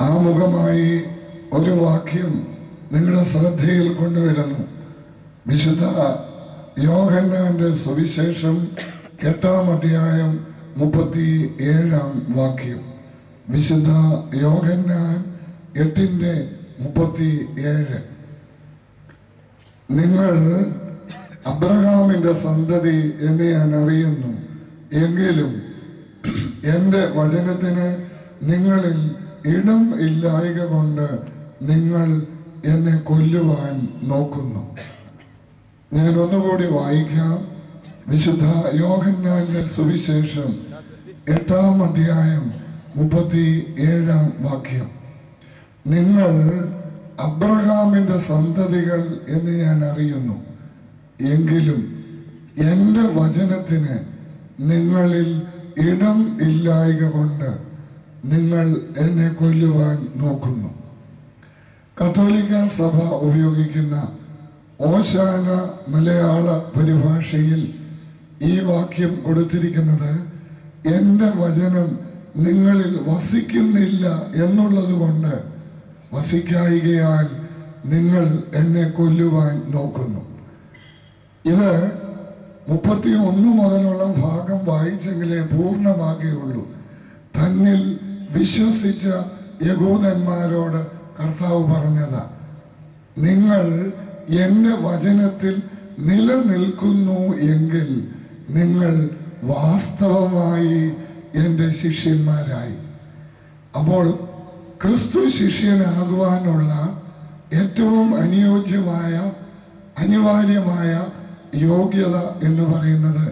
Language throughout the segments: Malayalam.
ആമുഖമായി ഒരു വാക്യം നിങ്ങളുടെ ശ്രദ്ധയിൽ കൊണ്ടുവരുന്നു വിശുദ്ധ യോഹന്നാന്റെ സുവിശേഷം എട്ടാം അധ്യായം മുപ്പത്തി ഏഴാം വാക്യം വിശുദ്ധ യോഹന്നാൻ എട്ടിന്റെ മുപ്പത്തി ഏഴ് നിങ്ങൾ അബ്രഹാമിന്റെ സന്തതി എന്ന് ഞാൻ അറിയുന്നു എങ്കിലും എന്റെ വചനത്തിന് നിങ്ങളിൽ ഇടം ഇല്ലായക കൊണ്ട് നിങ്ങൾ എന്നെ കൊല്ലുവാൻ നോക്കുന്നു ഞാൻ ഒന്നുകൂടി വായിക്കാം വിശുദ്ധ യോഹന്നാന്റെ സുവിശേഷം എട്ടാം അധ്യായം മുപ്പത്തി ഏഴാം വാക്യം നിങ്ങൾ അബ്രഹാമിന്റെ സന്തതികൾ എന്ന് ഞാൻ അറിയുന്നു എങ്കിലും എന്റെ വചനത്തിന് നിങ്ങളിൽ ഇടം ഇല്ലായക കൊണ്ട് നിങ്ങൾ എന്നെ കൊല്ലുവാൻ നോക്കുന്നു കത്തോലിക്ക സഭ ഉപയോഗിക്കുന്ന ഓശാന മലയാള പരിഭാഷയിൽ ഈ വാക്യം കൊടുത്തിരിക്കുന്നത് എന്റെ വചനം നിങ്ങളിൽ വസിക്കുന്നില്ല എന്നുള്ളത് കൊണ്ട് വസിക്കായികയാൽ നിങ്ങൾ എന്നെ കൊല്ലുവാൻ നോക്കുന്നു ഇത് മുപ്പത്തി ഒന്ന് മുതലുള്ള ഭാഗം വായിച്ചെങ്കിലേ പൂർണ്ണമാകുകയുള്ളൂ തന്നിൽ വിശ്വസിച്ച യഹൂദന്മാരോട് കർത്താവ് പറഞ്ഞതാ നിങ്ങൾ എന്റെ വചനത്തിൽ നിലനിൽക്കുന്നു എങ്കിൽ നിങ്ങൾ വാസ്തവമായി എൻ്റെ ശിഷ്യന്മാരായി അപ്പോൾ ക്രിസ്തു ശിഷ്യനാകുവാനുള്ള ഏറ്റവും അനുയോജ്യമായ അനിവാര്യമായ യോഗ്യത എന്ന് പറയുന്നത്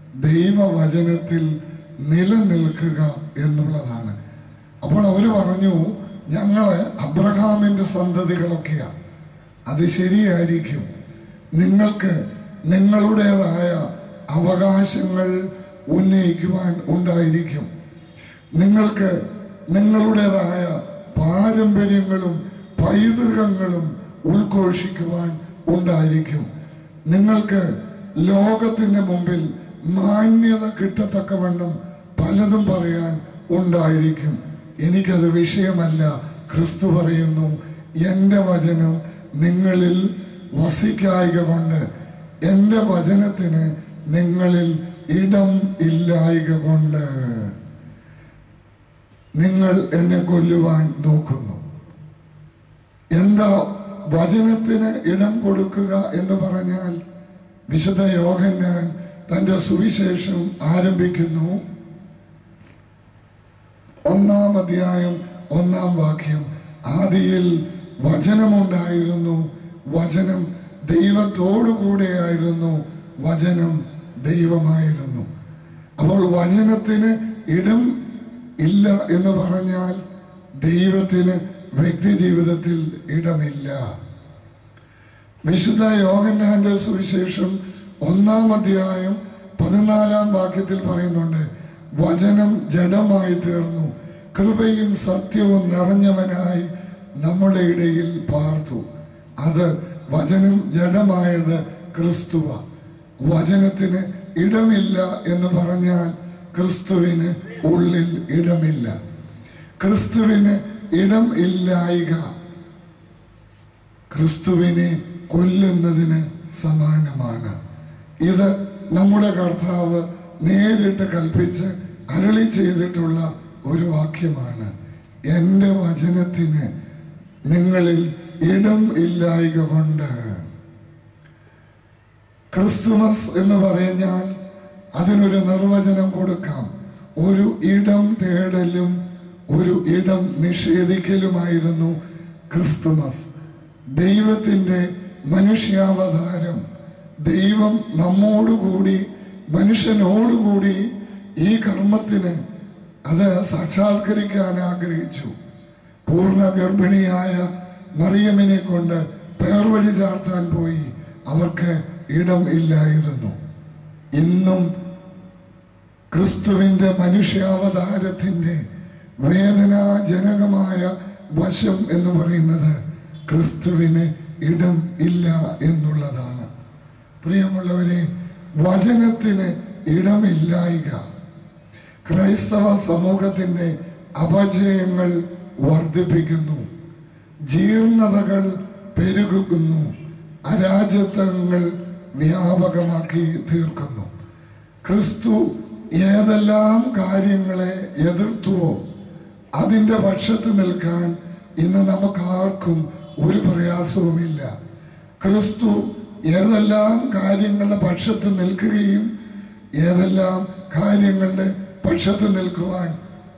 ദൈവവചനത്തിൽ നിലനിൽക്കുക എന്നുള്ളതാണ് അപ്പോൾ അവർ പറഞ്ഞു ഞങ്ങള് അബ്രഹാമിന്റെ സന്തതികളൊക്കെയാ അത് ശരിയായിരിക്കും നിങ്ങൾക്ക് നിങ്ങളുടേതായ അവകാശങ്ങൾ ഉന്നയിക്കുവാൻ ഉണ്ടായിരിക്കും നിങ്ങൾക്ക് നിങ്ങളുടേതായ പാരമ്പര്യങ്ങളും പൈതൃകങ്ങളും ഉദ്ഘോഷിക്കുവാൻ ഉണ്ടായിരിക്കും നിങ്ങൾക്ക് ലോകത്തിന്റെ മുമ്പിൽ മാന്യത കിട്ടത്തക്കവണ്ണം പലതും പറയാൻ ഉണ്ടായിരിക്കും എനിക്കത് വിഷയമല്ല ക്രിസ്തു പറയുന്നു എൻ്റെ വചനം നിങ്ങളിൽ വസിക്കായിക കൊണ്ട് എൻ്റെ വചനത്തിന് നിങ്ങളിൽ ഇടം ഇല്ലായിക കൊണ്ട് നിങ്ങൾ എന്നെ കൊല്ലുവാൻ നോക്കുന്നു എന്താ വചനത്തിന് ഇടം കൊടുക്കുക എന്ന് പറഞ്ഞാൽ വിശുദ്ധ യോഹന്നാൻ തന്റെ സുവിശേഷം ആരംഭിക്കുന്നു ഒന്നാം അധ്യായം ഒന്നാം വാക്യം ആദിയിൽ വചനമുണ്ടായിരുന്നു വചനം ദൈവത്തോടു കൂടെയായിരുന്നു വചനം ദൈവമായിരുന്നു അപ്പോൾ വചനത്തിന് ഇടം ഇല്ല എന്ന് പറഞ്ഞാൽ ദൈവത്തിന് വ്യക്തി ജീവിതത്തിൽ ഇടമില്ല വിശുദ്ധ യോഹന്നാന്റെ സുവിശേഷം ഒന്നാം അധ്യായം പതിനാലാം വാക്യത്തിൽ പറയുന്നുണ്ട് വചനം ജഡമായി തീർന്നു കൃപയും സത്യവും നിറഞ്ഞവനായി നമ്മുടെ ഇടയിൽ പാർത്തു അത് വചനം ജഡമായത് ക്രിസ്തുവ വചനത്തിന് ഇടമില്ല എന്ന് പറഞ്ഞാൽ ക്രിസ്തുവിന് ഉള്ളിൽ ഇടമില്ല ക്രിസ്തുവിന് ഇടം ഇല്ലായിക ക്രിസ്തുവിനെ കൊല്ലുന്നതിന് സമാനമാണ് ഇത് നമ്മുടെ കർത്താവ് നേരിട്ട് കൽപ്പിച്ച് അരളി ചെയ്തിട്ടുള്ള ഒരു വാക്യമാണ് എൻ്റെ വചനത്തിന് നിങ്ങളിൽ ഇടം ഇല്ലായിക കൊണ്ട് ക്രിസ്തുമസ് എന്ന് പറഞ്ഞാൽ അതിനൊരു നിർവചനം കൊടുക്കാം ഒരു ഇടം തേടലും ഒരു ഇടം നിഷേധിക്കലുമായിരുന്നു ക്രിസ്തുമസ് ദൈവത്തിൻ്റെ മനുഷ്യാവതാരം ദൈവം നമ്മോടുകൂടി മനുഷ്യനോടുകൂടി ഈ കർമ്മത്തിന് അത് സാക്ഷാത്കരിക്കാൻ ആഗ്രഹിച്ചു പൂർണ്ണ ഗർഭിണിയായ മറിയമ്മിനെ കൊണ്ട് പേർവഴി ചാർത്താൻ പോയി അവർക്ക് ഇടം ഇല്ലായിരുന്നു ഇന്നും ക്രിസ്തുവിന്റെ മനുഷ്യാവതാരത്തിന്റെ വേദനാജനകമായ വശം എന്ന് പറയുന്നത് ക്രിസ്തുവിന് ഇടം ഇല്ല എന്നുള്ളതാണ് പ്രിയമുള്ളവരെ വചനത്തിന് ഇടമില്ലായിക ക്രൈസ്തവ സമൂഹത്തിന്റെ അപജയങ്ങൾ വർദ്ധിപ്പിക്കുന്നു ജീർണതകൾ പെരുകുന്നു അരാജത്വങ്ങൾ വ്യാപകമാക്കി തീർക്കുന്നു ക്രിസ്തു ഏതെല്ലാം കാര്യങ്ങളെ എതിർത്തുവോ അതിൻ്റെ പക്ഷത്ത് നിൽക്കാൻ ഇന്ന് നമുക്കാർക്കും ഒരു പ്രയാസവുമില്ല ക്രിസ്തു ഏതെല്ലാം കാര്യങ്ങളുടെ പക്ഷത്ത് നിൽക്കുകയും ഏതെല്ലാം കാര്യങ്ങളുടെ പക്ഷത്ത് നിൽക്കുവാൻ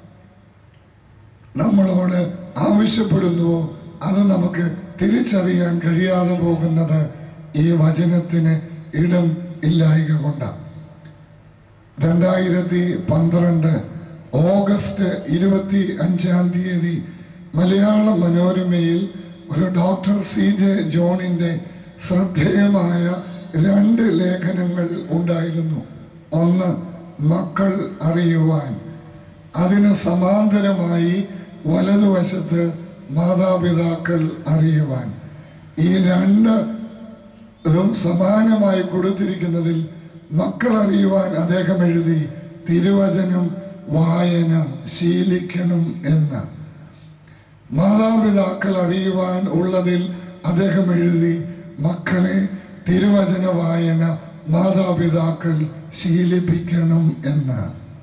നമ്മളോട് ആവശ്യപ്പെടുന്നുവോ അത് നമുക്ക് തിരിച്ചറിയാൻ കഴിയാതെ പോകുന്നത് ഈ വചനത്തിന് ഇടം ഇല്ലായ്ക കൊണ്ടാണ് രണ്ടായിരത്തി പന്ത്രണ്ട് ഓഗസ്റ്റ് ഇരുപത്തി അഞ്ചാം തീയതി മലയാള മനോരമയിൽ ഒരു ഡോക്ടർ സി ജെ ജോണിന്റെ ശ്രദ്ധേയമായ രണ്ട് ലേഖനങ്ങൾ ഉണ്ടായിരുന്നു ഒന്ന് മക്കൾ അറിയുവാൻ അതിന് സമാന്തരമായി വലതുവശത്ത് മാതാപിതാക്കൾ അറിയുവാൻ ഈ രണ്ട് ഇതും സമാനമായി കൊടുത്തിരിക്കുന്നതിൽ മക്കൾ അറിയുവാൻ അദ്ദേഹം എഴുതി തിരുവചനം വായന ശീലിക്കണം എന്ന് മാതാപിതാക്കൾ അറിയുവാൻ ഉള്ളതിൽ അദ്ദേഹം എഴുതി മക്കളെ തിരുവചന വായന മാതാപിതാക്കൾ ശീലിപ്പിക്കണം എന്ന്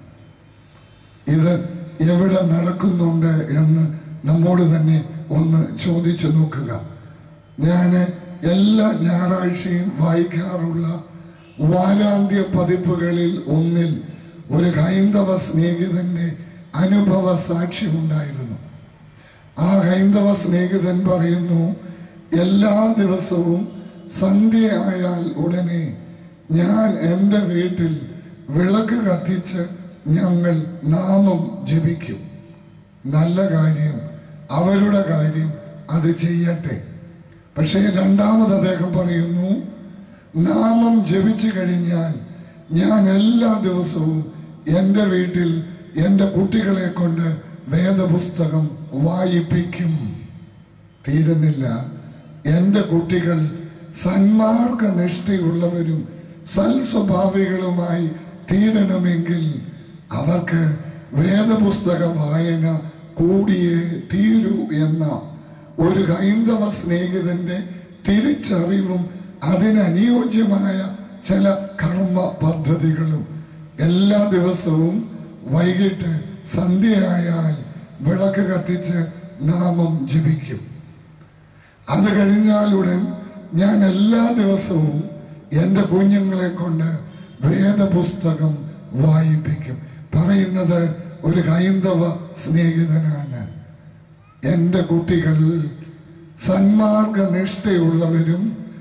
ഇത് എവിടെ നടക്കുന്നുണ്ട് എന്ന് നമ്മോട് തന്നെ ഒന്ന് ചോദിച്ചു നോക്കുക ഞാൻ എല്ലാ ഞായറാഴ്ചയും വായിക്കാറുള്ള വാരാന്ത്യ പതിപ്പുകളിൽ ഒന്നിൽ ഒരു ഹൈന്ദവ സ്നേഹിതന്റെ അനുഭവ സാക്ഷ്യമുണ്ടായിരുന്നു ആ ഹൈന്ദവ സ്നേഹിതൻ പറയുന്നു എല്ലാ ദിവസവും സന്ധ്യയായാൽ ഉടനെ ഞാൻ എൻ്റെ വീട്ടിൽ വിളക്ക് കത്തിച്ച് ഞങ്ങൾ നാമം ജപിക്കും നല്ല കാര്യം അവരുടെ കാര്യം അത് ചെയ്യട്ടെ പക്ഷേ രണ്ടാമത് അദ്ദേഹം പറയുന്നു നാമം ജപിച്ചു കഴിഞ്ഞാൽ ഞാൻ എല്ലാ ദിവസവും എൻ്റെ വീട്ടിൽ എൻ്റെ കുട്ടികളെ കൊണ്ട് വേദപുസ്തകം വായിപ്പിക്കും തീരുന്നില്ല എൻ്റെ കുട്ടികൾ സന്മാർഗ നിഷ്ഠയുള്ളവരും സൽസ്വഭാവികളുമായി തീരണമെങ്കിൽ അവർക്ക് വേദപുസ്തക വായന കൂടിയേ തീരൂ എന്ന ഒരു ഹൈന്ദവ സ്നേഹിതന്റെ തിരിച്ചറിവും അതിനനുയോജ്യമായ ചില കർമ്മ പദ്ധതികളും എല്ലാ ദിവസവും വൈകിട്ട് സന്ധ്യയായാൽ വിളക്ക് കത്തിച്ച് നാമം ജപിക്കും അത് കഴിഞ്ഞാലുടൻ ഞാൻ എല്ലാ ദിവസവും എൻ്റെ കുഞ്ഞുങ്ങളെ കൊണ്ട് വേദപുസ്തകം വായിപ്പിക്കും പറയുന്നത് ഒരു ഹൈന്ദവ സ്നേഹിതനാണ് എൻ്റെ കുട്ടികൾ സന്മാർഗ നിഷ്ഠയുള്ളവരും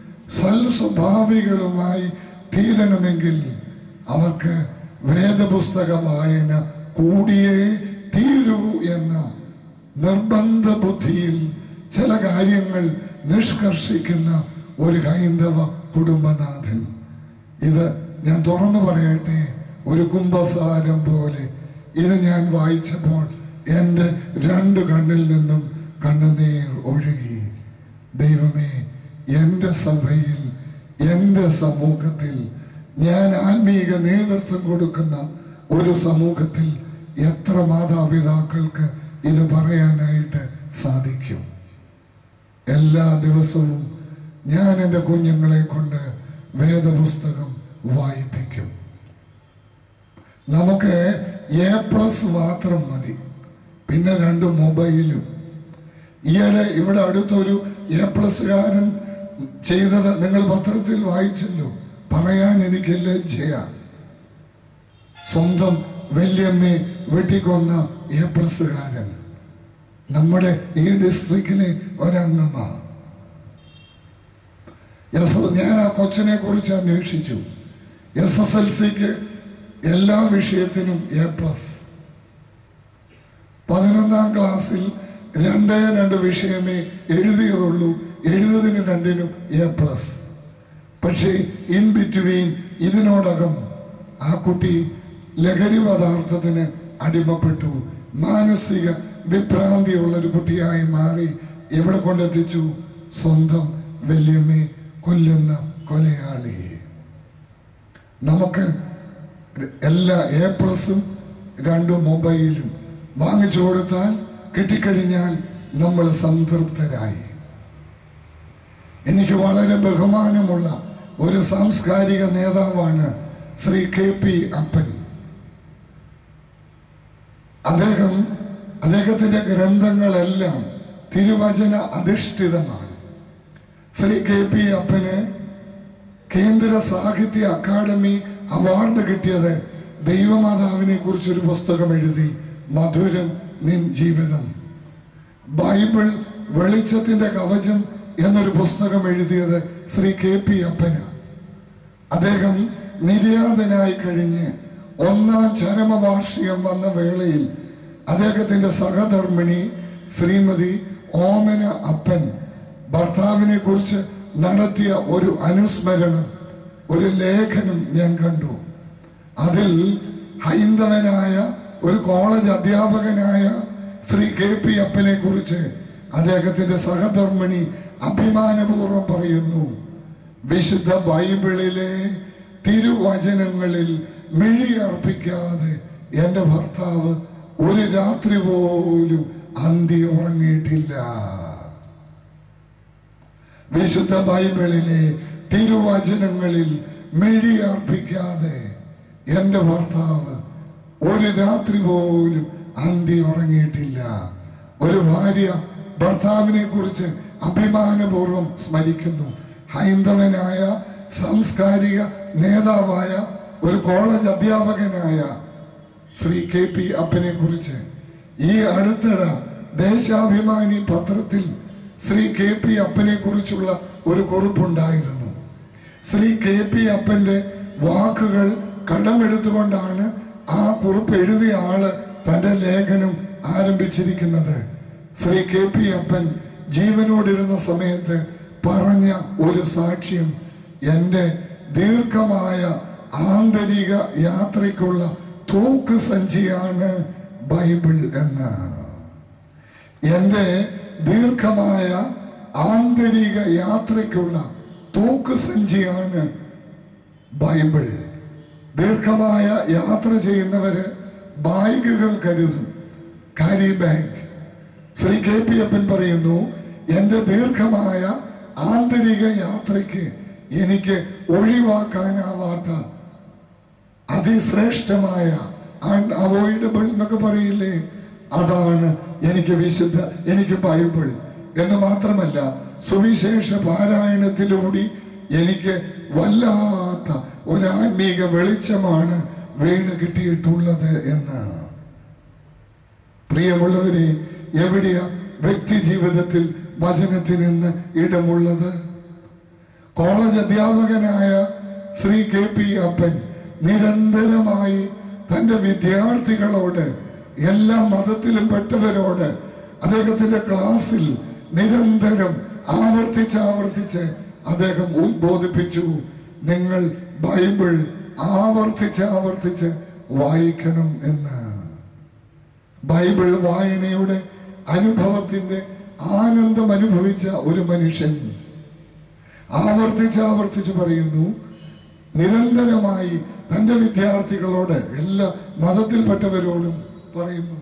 സൽസ്വഭാവികളുമായി തീരണമെങ്കിൽ അവർക്ക് വേദപുസ്തക വായന കൂടിയേ തീരൂ എന്ന നിർബന്ധ ബുദ്ധിയിൽ ചില കാര്യങ്ങൾ നിഷ്കർഷിക്കുന്ന ഒരു ഹൈന്ദവ കുടുംബനാഥൻ ഇത് ഞാൻ തുറന്നു പറയട്ടെ ഒരു കുംഭസാരം പോലെ ഇത് ഞാൻ വായിച്ചപ്പോൾ എൻ്റെ രണ്ട് കണ്ണിൽ നിന്നും കണ്ണുനീർ ഒഴുകി ദൈവമേ എൻ്റെ സഭയിൽ എൻ്റെ സമൂഹത്തിൽ ഞാൻ ആത്മീക നേതൃത്വം കൊടുക്കുന്ന ഒരു സമൂഹത്തിൽ എത്ര മാതാപിതാക്കൾക്ക് ഇത് പറയാനായിട്ട് സാധിക്കും എല്ലാ ദിവസവും ഞാൻ എൻ്റെ കുഞ്ഞുങ്ങളെ കൊണ്ട് വേദപുസ്തകം വായിപ്പിക്കും നമുക്ക് എ പ്ലസ് മാത്രം മതി പിന്നെ രണ്ട് മൊബൈലും ഈയിടെ ഇവിടെ അടുത്തൊരു എ പ്ലസ്കാരൻ ചെയ്തത് നിങ്ങൾ പത്രത്തിൽ വായിച്ചല്ലോ പറയാൻ എനിക്ക് ലജ്ജയാ സ്വന്തം വല്യമ്മയെ വെട്ടിക്കൊന്ന എ പ്ലസ്കാരൻ നമ്മുടെ ഈ ഡിസ്ട്രിക്റ്റിലെ ഒരംഗമാണ് എസ് ഞാൻ ആ കൊച്ചിനെ കുറിച്ച് അന്വേഷിച്ചു എസ് എസ് എൽ സിക്ക് എല്ലാ വിഷയത്തിനും എ പ്ലസ് പതിനൊന്നാം ക്ലാസ്സിൽ രണ്ടേ രണ്ട് വിഷയമേ എഴുതിയതുള്ളൂ എഴുതിയതിന് രണ്ടിനും എ പ്ലസ് പക്ഷേ ഇൻ ബിറ്റ്വീൻ ഇതിനോടകം ആ കുട്ടി ലഹരി പദാർത്ഥത്തിന് അടിമപ്പെട്ടു മാനസിക വിഭ്രാന്തിയുള്ള ഒരു കുട്ടിയായി മാറി എവിടെ കൊണ്ടെത്തിച്ചു സ്വന്തം വല്യമ്മയെ കൊല്ലുന്ന കൊലയാളി നമുക്ക് എല്ലാ എ പ്ലസും രണ്ട് മൊബൈലും വാങ്ങിച്ചു കൊടുത്താൽ കിട്ടിക്കഴിഞ്ഞാൽ നമ്മൾ സംതൃപ്തരായി എനിക്ക് വളരെ ബഹുമാനമുള്ള ഒരു സാംസ്കാരിക നേതാവാണ് ശ്രീ കെ പി അപ്പൻ അദ്ദേഹം അദ്ദേഹത്തിന്റെ ഗ്രന്ഥങ്ങളെല്ലാം തിരുവചന അധിഷ്ഠിതമാണ് ശ്രീ കെ പി അപ്പന് കേന്ദ്ര സാഹിത്യ അക്കാദമി അവാർഡ് കിട്ടിയത് ദൈവമാതാവിനെ കുറിച്ചൊരു പുസ്തകം എഴുതി മധുരം നിൻ ജീവിതം ബൈബിൾ വെളിച്ചത്തിന്റെ കവചം എന്നൊരു പുസ്തകം എഴുതിയത് ശ്രീ കെ പി അപ്പന അദ്ദേഹം നിര്യാതനായി കഴിഞ്ഞ് ഒന്നാം ചരമവാർഷികം വന്ന വേളയിൽ അദ്ദേഹത്തിന്റെ സഹധർമ്മിണി ശ്രീമതി ഓമന അപ്പൻ ഭർത്താവിനെ കുറിച്ച് നടത്തിയ ഒരു അനുസ്മരണം ഒരു ലേഖനം ഞാൻ കണ്ടു അതിൽ ഹൈന്ദവനായ ഒരു കോളേജ് അധ്യാപകനായ ശ്രീ കെ പി അപ്പനെ കുറിച്ച് അദ്ദേഹത്തിന്റെ സഹധർമ്മിണി അഭിമാനപൂർവ്വം പറയുന്നു വിശുദ്ധ ബൈബിളിലെ തിരുവചനങ്ങളിൽ മിഴിയർപ്പിക്കാതെ എന്റെ ഭർത്താവ് ഒരു രാത്രി പോലും അന്തി ഉറങ്ങിയിട്ടില്ല വിശുദ്ധ ബൈബിളിലെ തിരുവചനങ്ങളിൽ മിഴിയർപ്പിക്കാതെ എന്റെ ഭർത്താവ് ഒരു രാത്രി പോലും അന്തി ഉറങ്ങിയിട്ടില്ല ഒരു ഭാര്യ ഭർത്താവിനെ കുറിച്ച് അഭിമാനപൂർവ്വം സ്മരിക്കുന്നു ഹൈന്ദവനായ സാംസ്കാരിക നേതാവായ ഒരു കോളേജ് അധ്യാപകനായ ശ്രീ കെ പി അപ്പനെ കുറിച്ച് ഈ അടുത്തിട ദേശാഭിമാനി പത്രത്തിൽ ശ്രീ കെ പി അപ്പനെ കുറിച്ചുള്ള ഒരു കുറിപ്പുണ്ടായിരുന്നു ശ്രീ കെ പി അപ്പന്റെ വാക്കുകൾ കടമെടുത്തുകൊണ്ടാണ് ആ കുറിപ്പ് എഴുതിയ ആള് തന്റെ ലേഖനം ആരംഭിച്ചിരിക്കുന്നത് ശ്രീ കെ പി അപ്പൻ ജീവനോടിരുന്ന സമയത്ത് പറഞ്ഞ ഒരു സാക്ഷ്യം എന്റെ ദീർഘമായ ആന്തരിക യാത്രയ്ക്കുള്ള തൂക്ക് സഞ്ചിയാണ് ബൈബിൾ എന്ന് എന്റെ ദീർഘമായ ആന്തരിക യാത്രയ്ക്കുള്ള തൂക്ക് സഞ്ചിയാണ് ബൈബിൾ ദീർഘമായ യാത്ര ചെയ്യുന്നവര് ബാഗുകൾ കരുതും carry bag Shri K P Appan പറയുന്നു എന്റെ ദീർഘമായ ആന്തരിക യാത്രയ്ക്ക് എനിക്ക് ഒഴിവാക്കാനാവാത്ത അതിശ്രേഷ്ഠമായ അൺഅവോയ്ഡബിൾ എന്നൊക്കെ പറയില്ലേ അതാണ് എനിക്ക് വിശുദ്ധ എനിക്ക് ബൈബിൾ എന്ന് മാത്രമല്ല സുവിശേഷ പാരായണത്തിലൂടി എനിക്ക് വല്ലാത്ത ഒരു ആത്മീക വെളിച്ചമാണ് വീണ് കിട്ടിയിട്ടുള്ളത് എന്ന് പ്രിയമുള്ളവരെ എവിടെയാ വ്യക്തി ജീവിതത്തിൽ വചനത്തിന് ഇന്ന് ഇടമുള്ളത് കോളേജ് അധ്യാപകനായ ശ്രീ കെ പി അപ്പൻ നിരന്തരമായി തന്റെ വിദ്യാർത്ഥികളോട് എല്ലാ മതത്തിലും പെട്ടവരോട് അദ്ദേഹത്തിന്റെ ക്ലാസ്സിൽ നിരന്തരം ആവർത്തിച്ച് ആവർത്തിച്ച് അദ്ദേഹം ഉദ്ബോധിപ്പിച്ചു നിങ്ങൾ ബൈബിൾ ആവർത്തിച്ച് ആവർത്തിച്ച് വായിക്കണം എന്ന് ബൈബിൾ വായനയുടെ അനുഭവത്തിന്റെ ആനന്ദം അനുഭവിച്ച ഒരു മനുഷ്യൻ ആവർത്തിച്ച് ആവർത്തിച്ച് പറയുന്നു നിരന്തരമായി തന്റെ വിദ്യാർത്ഥികളോട് എല്ലാ മതത്തിൽപ്പെട്ടവരോടും പറയുന്നു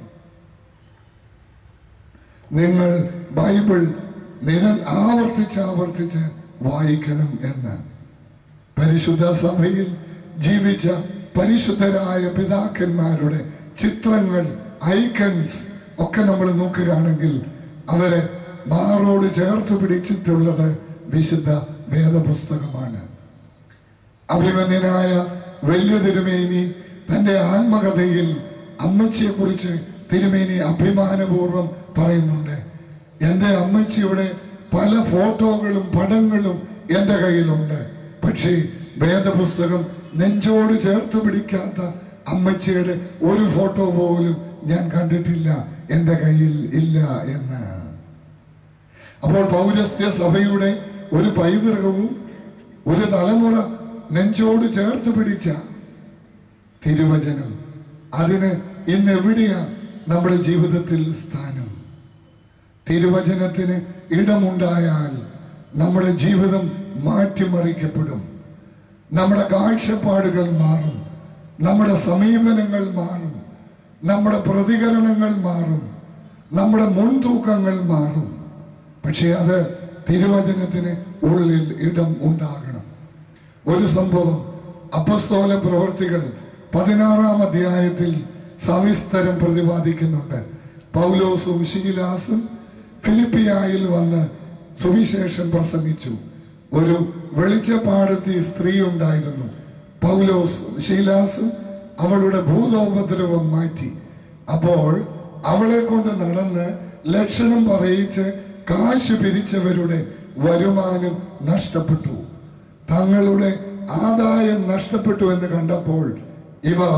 നിങ്ങൾ ബൈബിൾ നിര ആവർത്തിച്ച് ആവർത്തിച്ച് വായിക്കണം എന്ന് പരിശുദ്ധ സഭയിൽ ജീവിച്ച പരിശുദ്ധരായ പിതാക്കന്മാരുടെ ചിത്രങ്ങൾ ഐക്കൺസ് ഒക്കെ നമ്മൾ നോക്കുകയാണെങ്കിൽ അവരെ മാറോട് ചേർത്ത് പിടിച്ചിട്ടുള്ളത് വിശുദ്ധ വേദപുസ്തകമാണ് അഭിമന്യനായ വലിയ തിരുമേനി തന്റെ ആത്മകഥയിൽ അമ്മച്ചിയെ കുറിച്ച് തിരുമേനി അഭിമാനപൂർവ്വം പറയുന്നുണ്ട് എന്റെ അമ്മച്ചിയുടെ പല ഫോട്ടോകളും പടങ്ങളും എന്റെ കയ്യിലുണ്ട് പക്ഷേ വേദപുസ്തകം നെഞ്ചോട് ചേർത്ത് പിടിക്കാത്ത അമ്മച്ചിയുടെ ഒരു ഫോട്ടോ പോലും ഞാൻ കണ്ടിട്ടില്ല എന്റെ കയ്യിൽ ഇല്ല എന്ന് അപ്പോൾ പൗരസ്ത്യ സഭയുടെ ഒരു പൈതൃകവും ഒരു തലമുറ നെഞ്ചോട് ചേർത്ത് പിടിച്ച തിരുവചനം അതിന് ഇന്ന് എവിടെയാ നമ്മുടെ ജീവിതത്തിൽ സ്ഥാനം തിരുവചനത്തിന് ഇടമുണ്ടായാൽ നമ്മുടെ ജീവിതം മാറ്റിമറിക്കപ്പെടും നമ്മുടെ കാഴ്ചപ്പാടുകൾ മാറും നമ്മുടെ സമീപനങ്ങൾ മാറും നമ്മുടെ പ്രതികരണങ്ങൾ മാറും നമ്മുടെ മുൻതൂക്കങ്ങൾ മാറും പക്ഷെ അത് തിരുവചനത്തിന് ഉള്ളിൽ ഇടം ഉണ്ടാകണം ഒരു സംഭവം അപ്പസ്തോല പ്രവർത്തികൾ പതിനാറാം അധ്യായത്തിൽ സവിസ്തരം പ്രതിപാദിക്കുന്നുണ്ട് പൗലോസും ശീലാസും ഫിലിപ്പിയായിൽ വന്ന് സുവിശേഷം പ്രസംഗിച്ചു ഒരു വെളിച്ചപ്പാടത്തി സ്ത്രീ ഉണ്ടായിരുന്നു പൗലോസ് ശീലാസും അവളുടെ ഭൂതോപദ്രവം മാറ്റി അപ്പോൾ അവളെ കൊണ്ട് നടന്ന് ലക്ഷണം പറയിച്ച് കാശ് പിരിച്ചവരുടെ വരുമാനം നഷ്ടപ്പെട്ടു തങ്ങളുടെ ആദായം നഷ്ടപ്പെട്ടു എന്ന് കണ്ടപ്പോൾ ഇവർ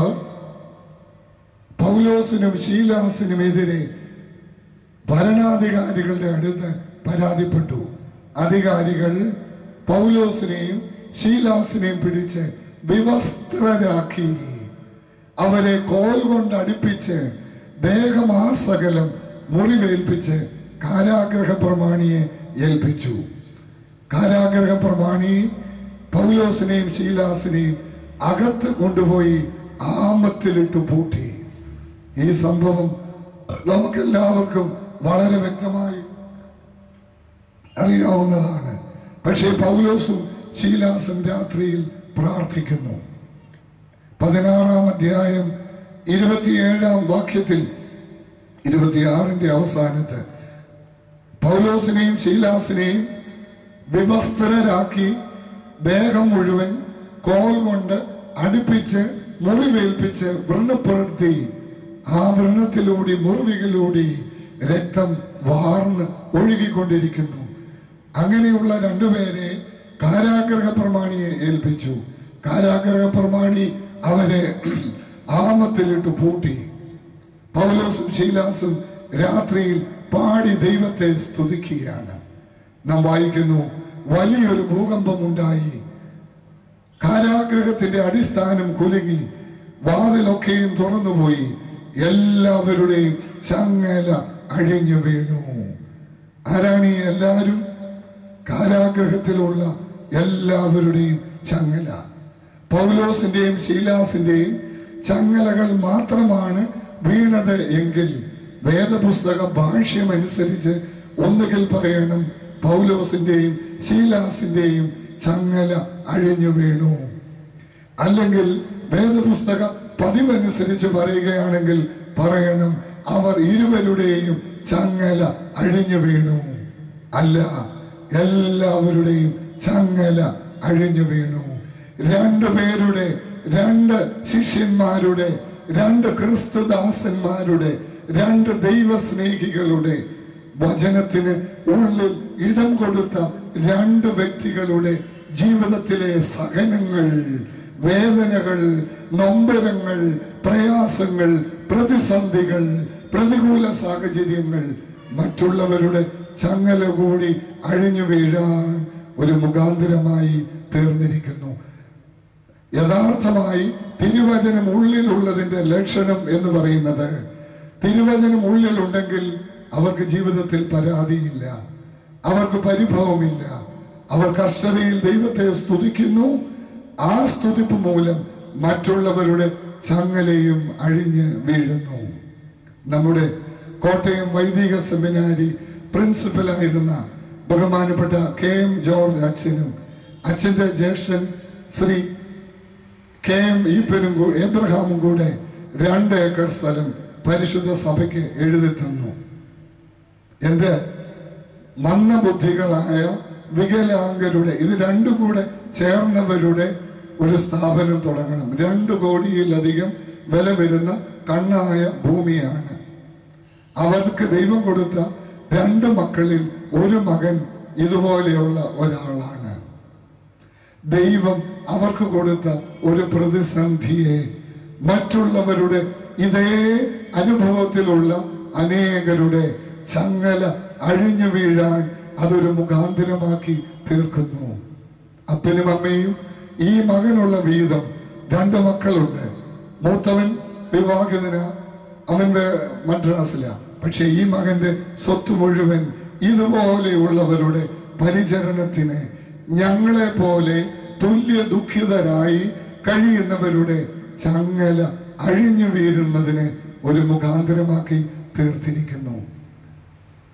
പൗലോസിനും ശീലാസിനുമെതിരെ ഭരണാധികാരികളുടെ അടുത്ത് പരാതിപ്പെട്ടു അധികാരികൾ പൗലോസിനെയും ശീലാസിനെയും പിടിച്ച് വിവസ്ത്രരാക്കി അവരെ കോൽ കൊണ്ട് അടുപ്പിച്ച് ദേഹമാസകലം മുറിവേൽപ്പിച്ച് കാരാഗ്രഹ പ്രമാണിയെ ഏൽപ്പിച്ചു കാരാഗ്രഹ പ്രമാണി പൗലോസിനെയും ശീലാസിനെയും അകത്ത് കൊണ്ടുപോയി ആമത്തിലിട്ട് പൂട്ടി ഈ സംഭവം നമുക്കെല്ലാവർക്കും വളരെ വ്യക്തമായി അറിയാവുന്നതാണ് പക്ഷേ പൗലോസും ശീലാസും രാത്രിയിൽ പ്രാർത്ഥിക്കുന്നു പതിനാറാം അധ്യായം ഇരുപത്തിയേഴാം വാക്യത്തിൽ ഇരുപത്തിയാറിന്റെ അവസാനത്ത് പൗലോസിനെയും ശീലാസിനെയും വിവസ്ത്രരാക്കി ദേഹം മുഴുവൻ കോൽ കൊണ്ട് അടുപ്പിച്ച് മുറിവേൽപ്പിച്ച് വ്രണപ്പെടുത്തി ആ വ്രണത്തിലൂടെ മുറിവികളിലൂടെ രക്തം വാർന്ന് ഒഴുകിക്കൊണ്ടിരിക്കുന്നു അങ്ങനെയുള്ള രണ്ടുപേരെ കാരാഗ്രഹ പ്രമാണിയെ ഏൽപ്പിച്ചു കാരാഗ്രഹ പ്രമാണി അവരെ ആമത്തിലിട്ട് പൂട്ടി പൗലോസും ശീലാസും രാത്രിയിൽ പാടി ദൈവത്തെ സ്തുതിക്കുകയാണ് നാം വായിക്കുന്നു വലിയൊരു ഭൂകമ്പം ഉണ്ടായി കാരാഗ്രഹത്തിന്റെ അടിസ്ഥാനം കുലുങ്ങി വാതിലൊക്കെയും തുറന്നുപോയി എല്ലാവരുടെയും ചങ്ങല അഴിഞ്ഞു വീണു ആരാണ് ഈ എല്ലാവരും കാരാഗ്രഹത്തിലുള്ള എല്ലാവരുടെയും ചങ്ങല പൗലോസിന്റെയും ശീലാസിന്റെയും ചങ്ങലകൾ മാത്രമാണ് വീണത് എങ്കിൽ വേദപുസ്തക ഭാഷ്യമനുസരിച്ച് ഒന്നുകിൽ പറയണം പൗലോസിന്റെയും ശീലാസിന്റെയും ചങ്ങല അഴിഞ്ഞു വീണു അല്ലെങ്കിൽ വേദപുസ്തക പതിവനുസരിച്ച് പറയുകയാണെങ്കിൽ പറയണം അവർ ഇരുവരുടെയും ചങ്ങല അഴിഞ്ഞു വീണു അല്ല എല്ലാവരുടെയും ചങ്ങല അഴിഞ്ഞു വീണു രണ്ടു പേരുടെ രണ്ട് ശിഷ്യന്മാരുടെ രണ്ട് ക്രിസ്തുദാസന്മാരുടെ രണ്ട് ദൈവസ്നേഹികളുടെ വചനത്തിന് ഉള്ളിൽ ഇടം കൊടുത്ത രണ്ട് വ്യക്തികളുടെ ജീവിതത്തിലെ സഹനങ്ങൾ വേദനകൾ നൊമ്പരങ്ങൾ പ്രയാസങ്ങൾ പ്രതിസന്ധികൾ പ്രതികൂല സാഹചര്യങ്ങൾ മറ്റുള്ളവരുടെ ചങ്ങല കൂടി അഴിഞ്ഞു വീഴാൻ ഒരു മുഖാന്തരമായി തീർന്നിരിക്കുന്നു യഥാർത്ഥമായി തിരുവചനം ഉള്ളിലുള്ളതിന്റെ ലക്ഷണം എന്ന് പറയുന്നത് തിരുവചനം ഉള്ളിലുണ്ടെങ്കിൽ അവർക്ക് ജീവിതത്തിൽ പരാതിയില്ല അവർക്ക് പരിഭവമില്ല അവർ കഷ്ടതയിൽ ദൈവത്തെ സ്തുതിക്കുന്നു ആ സ്തുതിപ്പ് മൂലം മറ്റുള്ളവരുടെ ചങ്ങലയും അഴിഞ്ഞ് വീഴുന്നു നമ്മുടെ കോട്ടയം വൈദിക സെമിനാരി പ്രിൻസിപ്പലായിരുന്ന ബഹുമാനപ്പെട്ട കെ എം ജോർജ് അച്ഛനും അച്ഛന്റെ ജ്യേഷ്ഠൻ ശ്രീ കെ എം ഈപ്പനും കൂ- എബ്രഹാമും കൂടെ രണ്ട് ഏക്കർ സ്ഥലം പരിശുദ്ധ സഭയ്ക്ക് എഴുതി തന്നു എന്റെ മന്ദബുദ്ധികളായ വികലാംഗരുടെ ഇത് രണ്ടും കൂടെ ചേർന്നവരുടെ ഒരു സ്ഥാപനം തുടങ്ങണം രണ്ട് കോടിയിലധികം വില വരുന്ന കണ്ണായ ഭൂമിയാണ് അവർക്ക് ദൈവം കൊടുത്ത രണ്ട് മക്കളിൽ ഒരു മകൻ ഇതുപോലെയുള്ള ഒരാളാണ് ദൈവം അവർക്ക് കൊടുത്ത ഒരു പ്രതിസന്ധിയെ മറ്റുള്ളവരുടെ ഇതേ അനുഭവത്തിലുള്ള അനേകരുടെ ചങ്ങല അഴിഞ്ഞു വീഴാൻ അതൊരു മുഖാന്തരമാക്കി തീർക്കുന്നു അപ്പനും അമ്മയും ഈ മകനുള്ള വീതം രണ്ട് മക്കളുണ്ട് മൂത്തവൻ വിവാഹിതന അവൻ വേ- മദ്രാസില പക്ഷെ ഈ മകന്റെ സ്വത്ത് മുഴുവൻ ഇതുപോലെയുള്ളവരുടെ പരിചരണത്തിന് ഞങ്ങളെ പോലെ തുല്യ ദുഃഖിതരായി കഴിയുന്നവരുടെ ചങ്ങല അഴിഞ്ഞു വീഴുന്നതിന് ഒരു മുഖാന്തരമാക്കി തീർത്തിരിക്കുന്നു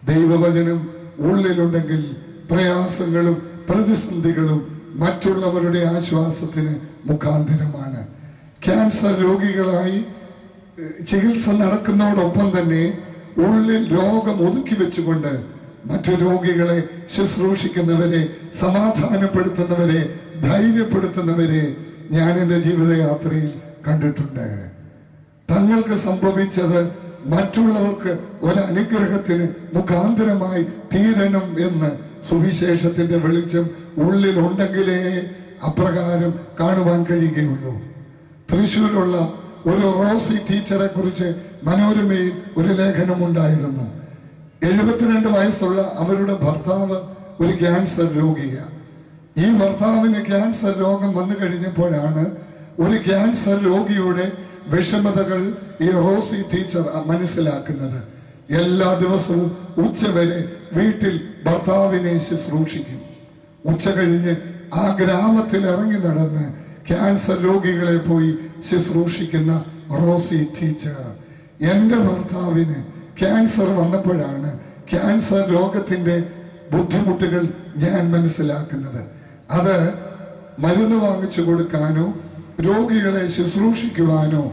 ദൈവവചനം ഉള്ളിലുണ്ടെങ്കിൽ പ്രയാസങ്ങളും പ്രതിസന്ധികളും മറ്റുള്ളവരുടെ ആശ്വാസത്തിന് മുഖാന്തിരമാണ് ക്യാൻസർ രോഗികളായി ഏഹ്, ചികിത്സ നടക്കുന്നതോടൊപ്പം തന്നെ ഉള്ളിൽ രോഗം ഒതുക്കി വെച്ചുകൊണ്ട് മറ്റു രോഗികളെ ശുശ്രൂഷിക്കുന്നവരെ സമാധാനപ്പെടുത്തുന്നവരെ ധൈര്യപ്പെടുത്തുന്നവരെ ഞാൻ എൻ്റെ ജീവിതയാത്രയിൽ കണ്ടിട്ടുണ്ട് തങ്ങൾക്ക് സംഭവിച്ചത് മറ്റുള്ളവർക്ക് ഒരനുഗ്രഹത്തിന് മുഖാന്തരമായി തീരണം എന്ന് സുവിശേഷത്തിന്റെ വെളിച്ചം ഉള്ളിലുണ്ടെങ്കിലേ അപ്രകാരം കാണുവാൻ കഴിയുകയുള്ളൂ തൃശ്ശൂരുള്ള ഒരു റോസി ടീച്ചറെ കുറിച്ച് മനോരമയിൽ ഒരു ലേഖനമുണ്ടായിരുന്നു എഴുപത്തിരണ്ട് വയസ്സുള്ള അവരുടെ ഭർത്താവ് ഒരു ക്യാൻസർ രോഗിയാണ് ഈ ഭർത്താവിന് ക്യാൻസർ രോഗം വന്നു കഴിഞ്ഞപ്പോഴാണ് ഒരു ക്യാൻസർ രോഗിയുടെ വിഷമതകൾ ഈ റോസി ടീച്ചർ മനസ്സിലാക്കുന്നത് എല്ലാ ദിവസവും ഉച്ചവരെ വീട്ടിൽ ഭർത്താവിനെ ശുശ്രൂഷിക്കും ഉച്ച കഴിഞ്ഞ് ആ ഗ്രാമത്തിൽ ഇറങ്ങി നടന്ന് ക്യാൻസർ രോഗികളെ പോയി ശുശ്രൂഷിക്കുന്ന റോസി ടീച്ചർ എന്റെ ഭർത്താവിന് ക്യാൻസർ വന്നപ്പോഴാണ് ക്യാൻസർ രോഗത്തിന്റെ ബുദ്ധിമുട്ടുകൾ ഞാൻ മനസ്സിലാക്കുന്നത് അത് മരുന്ന് വാങ്ങിച്ചു കൊടുക്കാനോ രോഗികളെ ശുശ്രൂഷിക്കുവാനോ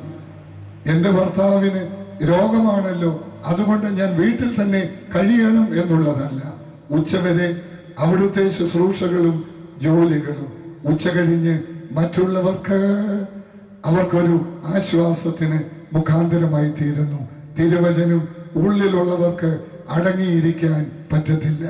എന്റെ ഭർത്താവിന് രോഗമാണല്ലോ അതുകൊണ്ട് ഞാൻ വീട്ടിൽ തന്നെ കഴിയണം എന്നുള്ളതല്ല ഉച്ചവരെ അവിടുത്തെ ശുശ്രൂഷകളും ജോലികളും ഉച്ച കഴിഞ്ഞ് മറ്റുള്ളവർക്ക് അവർക്കൊരു ആശ്വാസത്തിന് മുഖാന്തരമായി തീരുന്നു തിരുവചനം ഉള്ളിലുള്ളവർക്ക് അടങ്ങിയിരിക്കാൻ പറ്റത്തില്ല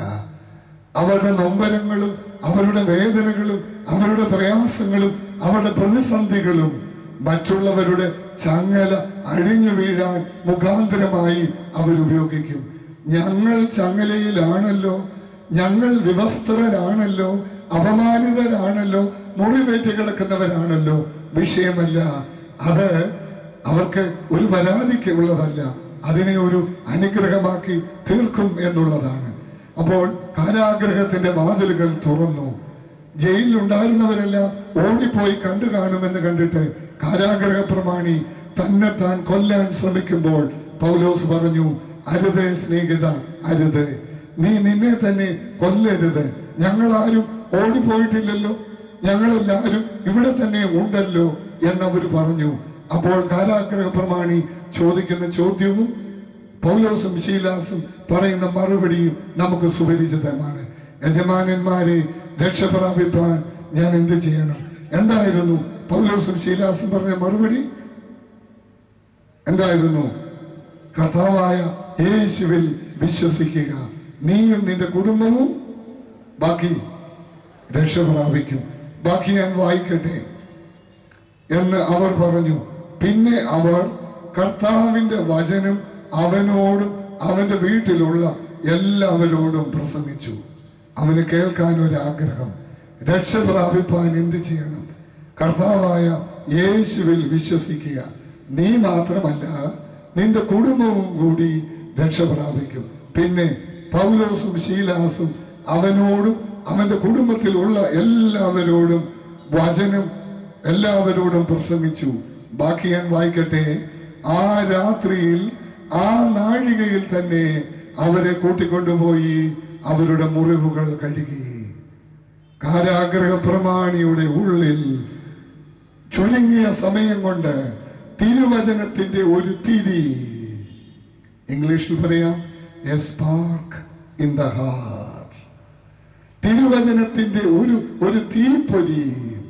അവരുടെ നൊമ്പരങ്ങളും അവരുടെ വേദനകളും അവരുടെ പ്രയാസങ്ങളും അവരുടെ പ്രതിസന്ധികളും മറ്റുള്ളവരുടെ ചങ്ങല അഴിഞ്ഞു വീഴാൻ മുഖാന്തരമായി അവരുപയോഗിക്കും ഞങ്ങൾ ചങ്ങലയിലാണല്ലോ ഞങ്ങൾ വിവസ്ത്രരാണല്ലോ അപമാനിതരാണല്ലോ മുറിവേറ്റ് കിടക്കുന്നവരാണല്ലോ വിഷയമല്ല അത് അവർക്ക് ഒരു പരാതിക്ക് ഉള്ളതല്ല അതിനെ ഒരു അനുഗ്രഹമാക്കി തീർക്കും എന്നുള്ളതാണ് അപ്പോൾ കാരാഗ്രഹത്തിന്റെ വാതിലുകൾ തുറന്നു ജയിലിലുണ്ടായിരുന്നവരെല്ലാം ഓടിപ്പോയി കണ്ടു കാണുമെന്ന് കണ്ടിട്ട് കാരാഗ്രഹ പ്രമാണി തന്നെ താൻ കൊല്ലാൻ ശ്രമിക്കുമ്പോൾ പൗലോസ് പറഞ്ഞു അരുത് സ്നേഹിത അരുത് നീ നിന്നെ തന്നെ കൊല്ലരുത് ഞങ്ങളാരും ഓടിപ്പോയിട്ടില്ലല്ലോ ഞങ്ങളെല്ലാവരും ഇവിടെ തന്നെ ഉണ്ടല്ലോ എന്നവർ പറഞ്ഞു അപ്പോൾ കാരാഗ്രഹ പ്രമാണി ചോദിക്കുന്ന ചോദ്യവും പൗലോസും ശീലാസും പറയുന്ന മറുപടിയും നമുക്ക് സുപരിചിതമാണ് യജമാനന്മാരെ രക്ഷപ്രാപിപ്പാൻ ഞാൻ എന്ത് ചെയ്യണം എന്തായിരുന്നു പൗലോസും ശീലാസും പറഞ്ഞ മറുപടി എന്തായിരുന്നു കർത്താവായ യേശുവിൽ വിശ്വസിക്കുക നീയും നിന്റെ കുടുംബവും ബാക്കി രക്ഷ പ്രാപിക്കും ബാക്കി ഞാൻ വായിക്കട്ടെ എന്ന് അവർ പറഞ്ഞു പിന്നെ അവർ കർത്താവിന്റെ വചനം അവനോടും അവന്റെ വീട്ടിലുള്ള എല്ലാവരോടും പ്രസംഗിച്ചു അവന് കേൾക്കാൻ ഒരു ആഗ്രഹം രക്ഷ പ്രാപിപ്പാൻ എന്ത് ചെയ്യണം കർത്താവായ യേശുവിൽ വിശ്വസിക്കുക നീ മാത്രമല്ല നിന്റെ കുടുംബവും കൂടി രക്ഷ പ്രാപിക്കും പിന്നെ പൗലോസും ശീലാസും അവനോടും അവന്റെ കുടുംബത്തിലുള്ള എല്ലാവരോടും വചനം എല്ലാവരോടും പ്രസംഗിച്ചു ബാക്കി ഞാൻ വായിക്കട്ടെ ആ രാത്രിയിൽ ആ നാഴികയിൽ തന്നെ അവരെ കൂട്ടിക്കൊണ്ടുപോയി അവരുടെ മുറിവുകൾ കഴുകി കാരാഗ്രഹ പ്രമാണിയുടെ ഉള്ളിൽ ചുരുങ്ങിയ സമയം കൊണ്ട് തിരുവചനത്തിന്റെ ഒരു തിരി ഇംഗ്ലീഷിൽ പറയാം a spark in the heart തിരുവചനത്തിന്റെ ഒരു ഒരു തീപ്പൊരി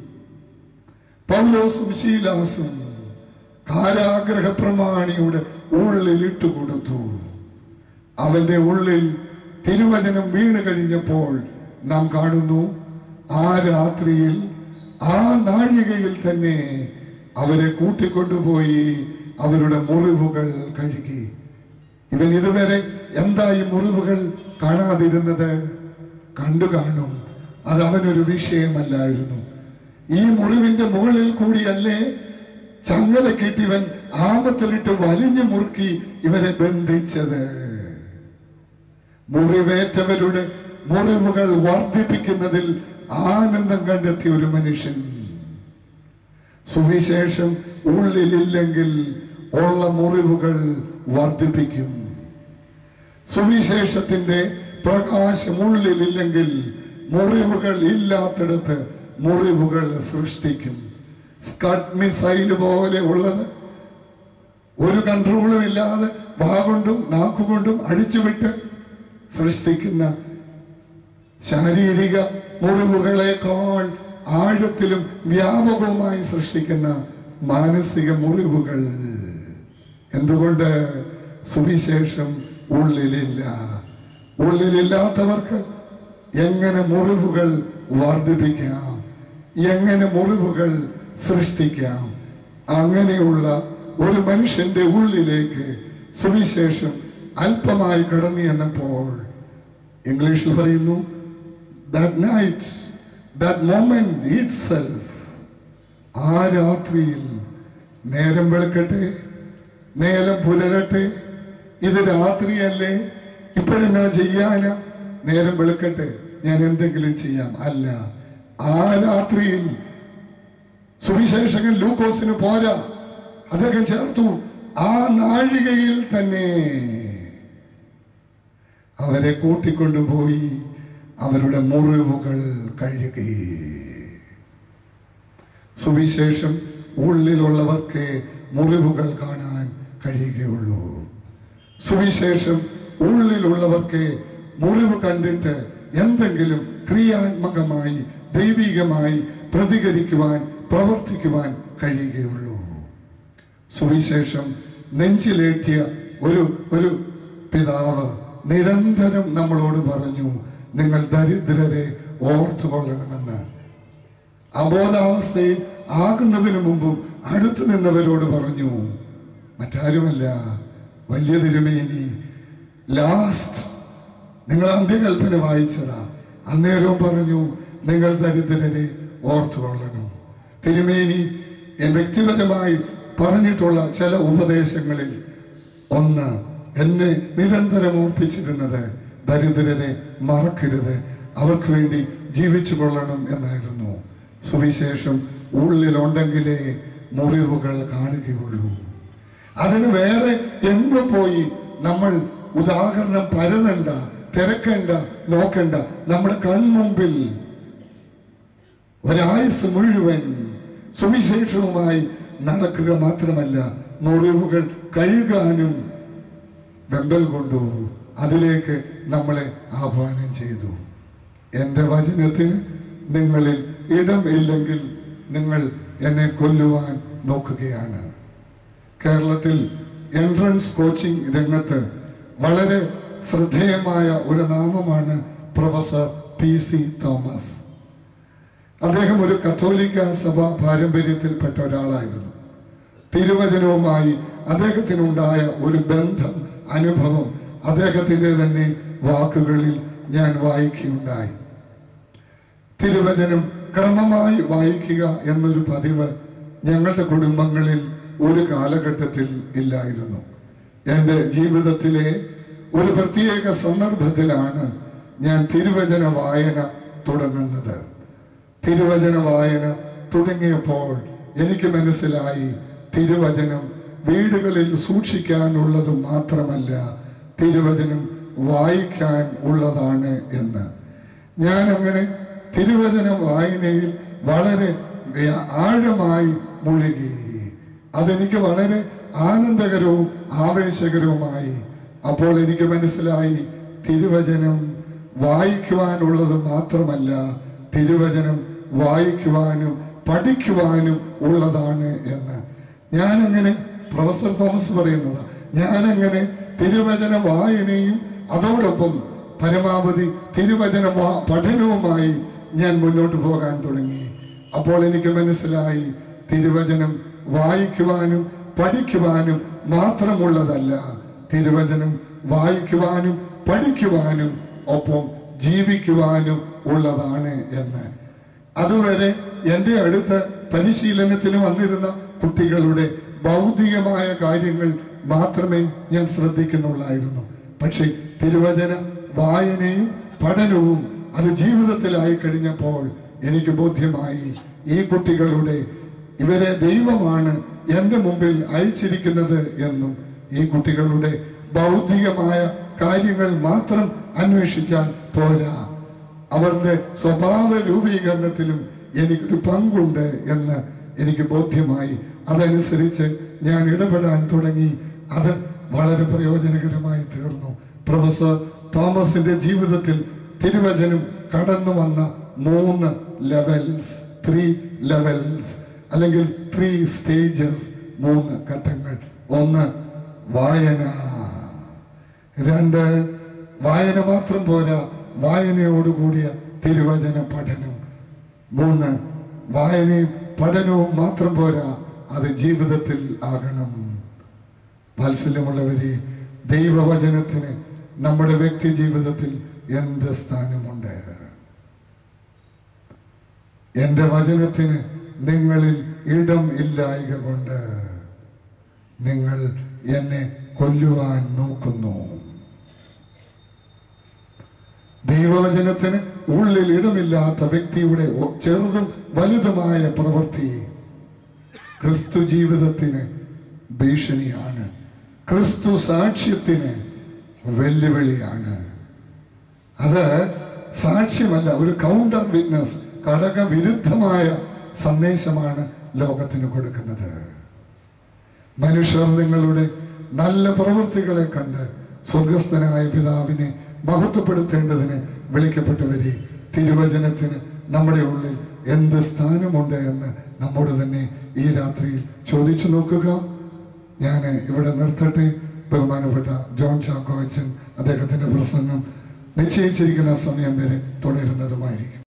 പൗലോസും ശീലാസും കാരാഗ്രഹ പ്രമാണിയുടെ ഉള്ളിൽ ഇട്ടുകൊടുത്തു അവന്റെ ഉള്ളിൽ തിരുവചനം വീണ് കഴിഞ്ഞപ്പോൾ നാം കാണുന്നു ആ രാത്രിയിൽ ആ നാഴികയിൽ തന്നെ അവരെ കൂട്ടിക്കൊണ്ടുപോയി അവരുടെ മുറിവുകൾ കഴുകി ഇവൻ ഇതുവരെ എന്തായി മുറിവുകൾ കാണാതിരുന്നത് കണ്ടു കാണും അത് അവനൊരു വിഷയമല്ലായിരുന്നു ഈ മുറിവിന്റെ മുകളിൽ കൂടിയല്ലേ ചങ്ങല കെട്ടിവൻ ആമത്തിലിട്ട് വലിഞ്ഞു മുറുക്കി ഇവരെ ബന്ധിച്ചത് മുറിവേറ്റവരുടെ മുറിവുകൾ വർദ്ധിപ്പിക്കുന്നതിൽ ആനന്ദം കണ്ടെത്തിയ ഒരു മനുഷ്യൻ സുവിശേഷം ഉള്ളിലില്ലെങ്കിൽ ഉള്ള മുറിവുകൾ വർദ്ധിപ്പിക്കും സുവിശേഷത്തിന്റെ പ്രകാശം ഉള്ളിലില്ലെങ്കിൽ മുറിവുകൾ ഇല്ലാത്തിടത്ത് മുറിവുകൾ സൃഷ്ടിക്കും സ്കട്ട് മിസൈൽ പോലെ ഉള്ളത് ഒരു കൺട്രോളും ഇല്ലാതെ വാകൊണ്ടും നാക്കുകൊണ്ടും അടിച്ചുവിട്ട് സൃഷ്ടിക്കുന്ന ശാരീരിക മുറിവുകളെക്കാൾ ആഴത്തിലും വ്യാപകവുമായി സൃഷ്ടിക്കുന്ന മാനസിക മുറിവുകൾ എന്തുകൊണ്ട് സുവിശേഷം ഉള്ളിലില്ല ഉള്ളിലില്ലാത്തവർക്ക് എങ്ങനെ മുറിവുകൾ വർദ്ധിപ്പിക്കാം എങ്ങനെ മുറിവുകൾ സൃഷ്ടിക്കാം അങ്ങനെയുള്ള ഒരു മനുഷ്യന്റെ ഉള്ളിലേക്ക് സുവിശേഷം അല്പമായി കടന്നു എന്നപ്പോൾ ഇംഗ്ലീഷിൽ പറയുന്നു that night that moment it ആ രാത്രിയിൽ നേരം വെളുക്കട്ടെ നേരം പുലരട്ടെ ഇത് രാത്രിയല്ലേ ഇപ്പോഴെന്നാ ചെയ്യാനാ നേരം വെളുക്കട്ടെ ഞാൻ എന്തെങ്കിലും ചെയ്യാം അല്ല ആ രാത്രിയിൽ സുവിശേഷകൻ ലൂക്കോസിന് പോരാ അദ്ദേഹം ചേർത്തു ആ നാഴികയിൽ തന്നെ അവരെ കൂട്ടിക്കൊണ്ടുപോയി അവരുടെ മുറിവുകൾ കഴുകുകയും സുവിശേഷം ഉള്ളിലുള്ളവർക്ക് മുറിവുകൾ കാണാൻ കഴിയുകയുള്ളൂ സുവിശേഷം ഉള്ളിലുള്ളവർക്ക് മുറിവ് കണ്ടിട്ട് എന്തെങ്കിലും ക്രിയാത്മകമായി ദൈവികമായി പ്രതികരിക്കുവാൻ പ്രവർത്തിക്കുവാൻ കഴിയുകയുള്ളൂ സുവിശേഷം നെഞ്ചിലേറ്റിയ ഒരു ഒരു പിതാവ് നിരന്തരം നമ്മളോട് പറഞ്ഞു നിങ്ങൾ ദരിദ്രരെ ഓർത്തുകൊള്ളണമെന്ന് അബോധാവസ്ഥയിൽ ആകുന്നതിന് മുമ്പും അടുത്തു നിന്നവരോട് പറഞ്ഞു മറ്റാരുമല്ല വലിയ തിരുമേനി ലാസ്റ്റ് നിങ്ങൾ അന്ത്യകൽപ്പന വായിച്ചതാ അന്നേരവും പറഞ്ഞു നിങ്ങൾ ദരിദ്രരെ ഓർത്തുകൊള്ളണം തിരുമേനി എൻ വ്യക്തിപരമായി പറഞ്ഞിട്ടുള്ള ചില ഉപദേശങ്ങളിൽ ഒന്ന് എന്നെ നിരന്തരം ഓർപ്പിച്ചിരുന്നത് ദരിദ്രരെ മറക്കരുത് അവർക്ക് വേണ്ടി ജീവിച്ചു കൊള്ളണം എന്നായിരുന്നു സുവിശേഷം ഉള്ളിലുണ്ടെങ്കിലേ മുറിവുകൾ കാണുകയുള്ളൂ അതിന് വേറെ എങ്ങും പോയി നമ്മൾ ഉദാഹരണം പരതണ്ട തിരക്കണ്ട നോക്കണ്ട നമ്മുടെ കൺമുമ്പിൽ ഒരായുസ് മുഴുവൻ സുവിശേഷവുമായി നടക്കുക മാത്രമല്ല മുറിവുകൾ കഴുകാനും വെമ്പൽ കൊണ്ടു അതിലേക്ക് നമ്മളെ ആഹ്വാനം ചെയ്തു എൻ്റെ വചനത്തിന് നിങ്ങളിൽ ഇടം ഇല്ലെങ്കിൽ നിങ്ങൾ എന്നെ കൊല്ലുവാൻ നോക്കുകയാണ് കേരളത്തിൽ എൻട്രൻസ് കോച്ചിങ് രംഗത്ത് വളരെ ശ്രദ്ധേയമായ ഒരു നാമമാണ് പ്രൊഫസർ പി സി തോമസ് അദ്ദേഹം ഒരു കത്തോലിക്ക സഭ പാരമ്പര്യത്തിൽപ്പെട്ട ഒരാളായിരുന്നു തിരുവചനവുമായി അദ്ദേഹത്തിനുണ്ടായ ഒരു ബന്ധം അനുഭവം അദ്ദേഹത്തിന്റെ തന്നെ വാക്കുകളിൽ ഞാൻ വായിക്കുകയുണ്ടായി തിരുവചനം ക്രമമായി വായിക്കുക എന്നൊരു പതിവ് ഞങ്ങളുടെ കുടുംബങ്ങളിൽ ഒരു കാലഘട്ടത്തിൽ ഇല്ലായിരുന്നു എൻ്റെ ജീവിതത്തിലെ ഒരു പ്രത്യേക സന്ദർഭത്തിലാണ് ഞാൻ തിരുവചന വായന തുടങ്ങുന്നത് തിരുവചന വായന തുടങ്ങിയപ്പോൾ എനിക്ക് മനസ്സിലായി തിരുവചനം വീടുകളിൽ സൂക്ഷിക്കാനുള്ളത് മാത്രമല്ല തിരുവചനം വായിക്കാൻ ഉള്ളതാണ് എന്ന് ഞാൻ അങ്ങനെ തിരുവചന വായനയിൽ വളരെ വ്യ- ആഴമായി മുഴുകി അതെനിക്ക് വളരെ ആനന്ദകരവും ആവേശകരവുമായി അപ്പോൾ എനിക്ക് മനസ്സിലായി തിരുവചനം വായിക്കുവാനുള്ളത് മാത്രമല്ല തിരുവചനം വായിക്കുവാനും പഠിക്കുവാനും ഉള്ളതാണ് എന്ന് ഞാനങ്ങനെ പ്രൊഫസർ തോമസ് പറയുന്നത് ഞാനങ്ങനെ തിരുവചന വായനയും അതോടൊപ്പം പരമാവധി തിരുവചന വാ- പഠനവുമായി ഞാൻ മുന്നോട്ട് പോകാൻ തുടങ്ങി അപ്പോൾ എനിക്ക് മനസ്സിലായി തിരുവചനം വായിക്കുവാനും പഠിക്കുവാനും മാത്രമുള്ളതല്ല തിരുവചനം വായിക്കുവാനും പഠിക്കുവാനും ഒപ്പം ജീവിക്കുവാനും ഉള്ളതാണ് എന്ന് അതുവരെ എൻ്റെ അടുത്ത് പരിശീലനത്തിന് വന്നിരുന്ന കുട്ടികളുടെ ഭൗതികമായ കാര്യങ്ങൾ മാത്രമേ ഞാൻ ശ്രദ്ധിക്കുന്നുള്ളായിരുന്നു പക്ഷേ തിരുവചന വായനയും പഠനവും അത് ജീവിതത്തിലായി കഴിഞ്ഞപ്പോൾ എനിക്ക് ബോധ്യമായി ഈ കുട്ടികളുടെ ഇവരെ ദൈവമാണ് എൻ്റെ മുമ്പിൽ അയച്ചിരിക്കുന്നത് എന്നും ഈ കുട്ടികളുടെ ഭൗതികമായ കാര്യങ്ങൾ മാത്രം അന്വേഷിച്ചാൽ പോരാ അവരുടെ സ്വഭാവ രൂപീകരണത്തിലും എനിക്കൊരു പങ്കുണ്ട് എന്ന് എനിക്ക് ബോധ്യമായി അതനുസരിച്ച് ഞാൻ ഇടപെടാൻ തുടങ്ങി അത് വളരെ പ്രയോജനകരമായി തീർന്നു പ്രൊഫസർ തോമസിന്റെ ജീവിതത്തിൽ തിരുവചനം കടന്നു വന്ന മൂന്ന് ലെവൽസ് ത്രീ ലെവൽസ് അല്ലെങ്കിൽ ത്രീ സ്റ്റേജസ് മൂന്ന് ഘട്ടങ്ങൾ ഒന്ന് വായന രണ്ട് വായന മാത്രം പോരാ വായനയോടുകൂടിയ തിരുവചന പഠനം മൂന്ന് വായനയും പഠനവും മാത്രം പോരാ അത് ജീവിതത്തിൽ ആകണം വാത്സല്യമുള്ളവരെ ദൈവവചനത്തിന് നമ്മുടെ വ്യക്തി ജീവിതത്തിൽ എന്ത് സ്ഥാനമുണ്ട് എന്റെ വചനത്തിന് നിങ്ങളിൽ ഇടം ഇല്ലായക കൊണ്ട് നിങ്ങൾ എന്നെ കൊല്ലുവാൻ നോക്കുന്നു ദൈവവചനത്തിന് ഉള്ളിൽ ഇടമില്ലാത്ത വ്യക്തിയുടെ ഒ- ചെറുതും വലുതുമായ പ്രവൃത്തി ക്രിസ്തു ജീവിതത്തിന് ഭീഷണിയാണ് ക്രിസ്തു സാക്ഷ്യത്തിന് വെല്ലുവിളിയാണ് അത് സാക്ഷ്യമല്ല ഒരു കൗണ്ടർ വിറ്റ്നസ് ഘടകവിരുദ്ധമായ സന്ദേശമാണ് ലോകത്തിന് കൊടുക്കുന്നത് മനുഷ്യർ നിങ്ങളുടെ നല്ല പ്രവൃത്തികളെ കണ്ട് സ്വർഗസ്ഥനായ പിതാവിനെ മഹത്വപ്പെടുത്തേണ്ടതിന് വിളിക്കപ്പെട്ടവരെ തിരുവചനത്തിന് നമ്മുടെ ഉള്ളിൽ എന്ത് സ്ഥാനമുണ്ട് എന്ന് നമ്മോട് തന്നെ ഈ രാത്രിയിൽ ചോദിച്ചു നോക്കുക ഞാൻ ഇവിടെ നിർത്തട്ടെ ബഹുമാനപ്പെട്ട ജോൺ ചാക്കോ അച്ഛൻ അദ്ദേഹത്തിന്റെ പ്രസംഗം നിശ്ചയിച്ചിരിക്കുന്ന സമയം വരെ തുടരുന്നതുമായിരിക്കും